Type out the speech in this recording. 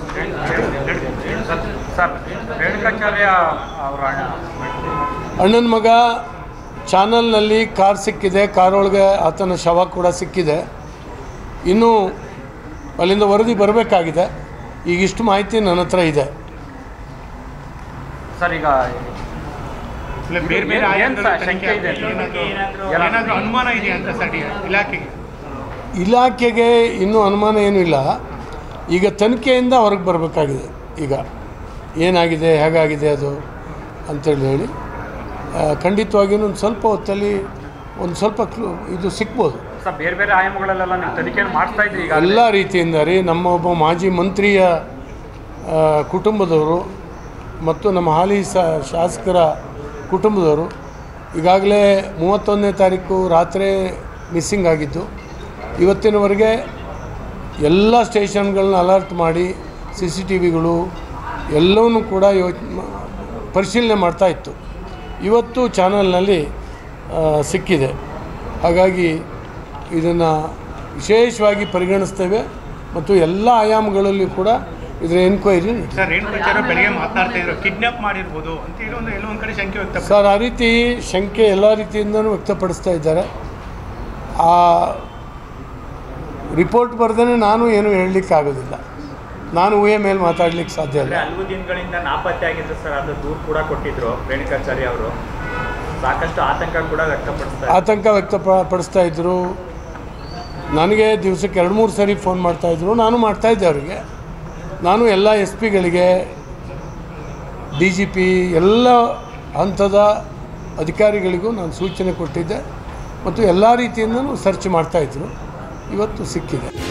Sir Renukacharya ಅವರ ಅಣ್ಣನ ಮಗ ಚಾನಲ್ನಲ್ಲಿ ಕಾರ್ ಸಿಕ್ಕಿದೆ ಕಾರೊಳಗೆ ಆತನ ಶವ ಕೂಡ ಸಿಕ್ಕಿದೆ ಇನ್ನೂ ಅಲ್ಲಿಂದ ವರದಿ ಬರಬೇಕಾಗಿದೆ ಈಗ ಇಷ್ಟು ಮಾಹಿತಿ ನನ್ನ ಹತ್ರ ಇದೆ ಸರ್ ಈಗ ಇಲ್ಲ ಬೇರೆ ಬೇರೆ ಏನ್ ಆಯಾಮದಲ್ಲಿ ಸರ್ ತನಿಖೆ ಶಂಕೆ ಇದೆ? ಏನಾದ್ರು- ಏನಾದ್ರು- ಏನಾದ್ರು ಅನುಮಾನ ಇದೆಯಾ ಅಂತ ಸರ್ ಇಲಾಖೆಗೆ ಇಲಾಖೆಗೆ ಇನ್ನೂ ಅನುಮಾನ ಏನೂ ಇಲ್ಲ ಈಗ ತನಿಖೆಯಿಂದ ಹೊರಗೆ ಬರಬೇಕಾಗಿದೆ ಈಗ ಏನಾಗಿದೆ ಹೇಗಾಗಿದೆ ಅದು ಅಂತೇಳಿ ಹೇಳಿ ಆ, ಖಂಡಿತವಾಗಿಯೂ ಒಂದು ಸ್ವಲ್ಪ ಹೊತ್ತಲ್ಲಿ ಒಂದು ಸ್ವಲ್ಪ ಕ್ಲೂ ಇದು ಸಿಗ್ಬೋದು ಸರ್ ಬೇರೆ ಬೇರೆ ಆಯಾಮಗಳಲ್ಲೆಲ್ಲ ನೀವು ತನಿಖೆಯನ್ನು ಮಾಡಿಸ್ತಾ ಇದ್ರಿ ಈಗ ಎಲ್ಲ ರೀತಿಯಿಂದ ರೀ ನಮ್ಮ ಒಬ್ಬ ಮಾಜಿ ಮಂತ್ರಿಯ ಆ, ಕುಟುಂಬದವರು ಮತ್ತು ನಮ್ಮ ಹಾಲಿ ಸ ಶಾಸಕರ ಕುಟುಂಬದವರು ಈಗಾಗಲೇ ಮೂವತ್ತೊಂದನೇ ತಾರೀಕು ರಾತ್ರಿ ಮಿಸ್ಸಿಂಗ್ ಆಗಿದ್ದು ಇವತ್ತಿನವರೆಗೆ ಎಲ್ಲ ಸ್ಟೇಷನ್ಗಳನ್ನ ಅಲರ್ಟ್ ಮಾಡಿ ಸಿ ಸಿ ಟಿ ವಿಗಳು ಎಲ್ಲವನ್ನೂ ಕೂಡ ಯೋಚ್ ಪರಿಶೀಲನೆ ಮಾಡ್ತಾ ಇತ್ತು ಇವತ್ತು ಚಾನಲ್ನಲ್ಲಿ ಆ, ಸಿಕ್ಕಿದೆ ಹಾಗಾಗಿ ಇದನ್ನು ವಿಶೇಷವಾಗಿ ಪರಿಗಣಿಸ್ತೇವೆ ಮತ್ತು ಎಲ್ಲ ಆಯಾಮಗಳಲ್ಲಿ ಕೂಡ ಇದರ ಎನ್ಕ್ವೈರಿ ಸರ್ ರೇಣುಕಾಚಾರ್ಯ ಬೆಳಗ್ಗೆ ಮಾತನಾಡ್ತಾ ಇದ್ರು ಕಿಡ್ನಾಪ್ ಮಾಡಿರ್ಬೋದು ಅಂತ ಹೇಳಿ ಒಂದು ಎಲ್ಲೋ ಒಂದು ಕಡೆ ಶಂಕೆ ವ್ಯಕ್ತ ಸರ್ ಆ ರೀತಿ ಶಂಕೆ ಎಲ್ಲ ರೀತಿಯಿಂದನೂ ವ್ಯಕ್ತಪಡಿಸ್ತಾ ಇದ್ದಾರೆ ಆ ರಿಪೋರ್ಟ್ ಬರ್ದೇ ನಾನು ಏನು ಹೇಳಲಿಕ್ಕಾಗೋದಿಲ್ಲ ನಾನು ಊಹೆ ಮೇಲೆ ಮಾತಾಡ್ಲಿಕ್ಕೆ ಸಾಧ್ಯ ಇಲ್ಲ ಹಲವು ದಿನಗಳಿಂದ ನಾಪತ್ತೆ ಆಗಿದ್ರು ಸರ್ ಅದು ದೂರು ಕೂಡ ಕೊಟ್ಟಿದ್ರು ರೇಣುಕಾಚಾರ್ಯ ಅವರು ಸಾಕಷ್ಟು ಆತಂಕ ಕೂಡ ವ್ಯಕ್ತಪಡಿಸ್ತಾರೆ ಆತಂಕ ವ್ಯಕ್ತಪಡಿಸ್ತಾ ಇದ್ದರು ನನಗೆ ದಿವಸಕ್ಕೆ ಎರಡು ಮೂರು ಸರಿ ಫೋನ್ ಮಾಡ್ತಾಯಿದ್ರು ನಾನು ಮಾಡ್ತಾಯಿದ್ದೆ ಅವರಿಗೆ ನಾನು ಎಲ್ಲ ಎಸ್ ಪಿಗಳಿಗೆ ಡಿ ಜಿ ಪಿ ಎಲ್ಲ ಹಂತದ ಅಧಿಕಾರಿಗಳಿಗೂ ನಾನು ಸೂಚನೆ ಕೊಟ್ಟಿದ್ದೆ ಮತ್ತು ಎಲ್ಲ ರೀತಿಯಿಂದಲೂ ಸರ್ಚ್ ಮಾಡ್ತಾಯಿದ್ರು ಇವತ್ತು ಸಿಕ್ಕಿದೆ